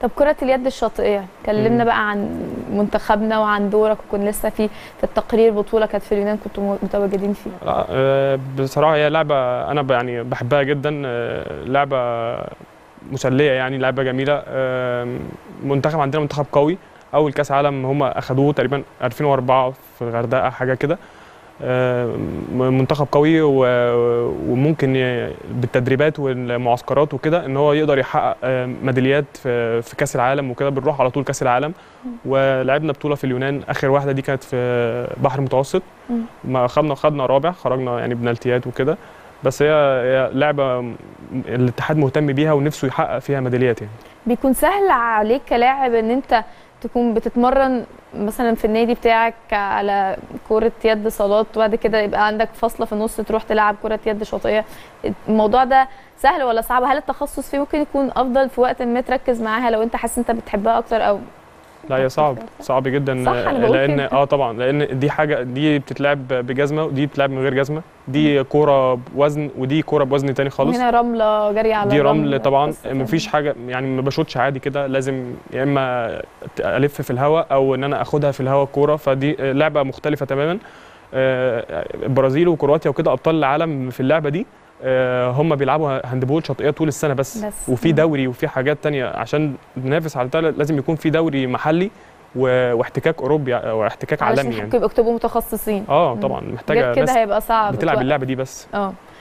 طب كرة اليد الشاطئية كلمنا مم. بقى عن منتخبنا وعن دورك وكنا لسه في في التقرير بطولة كانت في اليونان كنتوا متواجدين فيها لا، آه، بصراحه هي لعبه انا ب- يعني بحبها جدا آه، لعبه مسليه يعني لعبه جميله آه، منتخب عندنا منتخب قوي اول كاس عالم هم اخدوه تقريبا 2004 في الغردقه حاجه كده آه، منتخب قوي و- وممكن ي- بالتدريبات والمعسكرات وكده ان هو يقدر يحقق آه، ميداليات في في كاس العالم وكده بنروح على طول كاس العالم ولعبنا بطوله في اليونان اخر واحده دي كانت في بحر متوسط مم. ما خدنا خدنا رابع خرجنا يعني بنالتيات وكده بس هي هي لعبه م- الاتحاد مهتم بيها ونفسه يحقق فيها ميداليات يعني بيكون سهل عليك كلاعب ان انت تكون بتتمرن مثلا في النادي بتاعك على كرة يد صالات وبعد كده يبقى عندك فاصلة في النص تروح تلعب كرة يد شاطئية الموضوع ده سهل ولا صعب هل التخصص فيه ممكن يكون افضل في وقت ما تركز معاها لو انت حاسس انت بتحبها اكتر او لا هي صعب صعب جدا صح، أنا بقول لان كده. اه طبعا لان دي حاجه دي بتتلعب بجزمه ودي بتتلعب من غير جزمه دي كوره بوزن ودي كوره بوزن تاني خالص هنا رملة جري على دي الرمل، رمل طبعا قصة مفيش حاجه يعني ما بشوتش عادي كده لازم يا اما الف في الهواء او ان انا اخدها في الهواء الكوره فدي لعبه مختلفه تماما آه، البرازيل وكرواتيا وكده ابطال العالم في اللعبه دي آه، هم بيلعبوا هاندبول شاطئيه طول السنه بس, بس. وفي مم. دوري وفي حاجات تانية عشان ننافس على ده لازم يكون في دوري محلي و- واحتكاك اوروبي او احتكاك علشان عالمي يعني يبقوا يكتبوا متخصصين اه مم. طبعا غير محتاجه كده ناس هيبقى صعب بتلعب توقف. اللعبه دي بس اه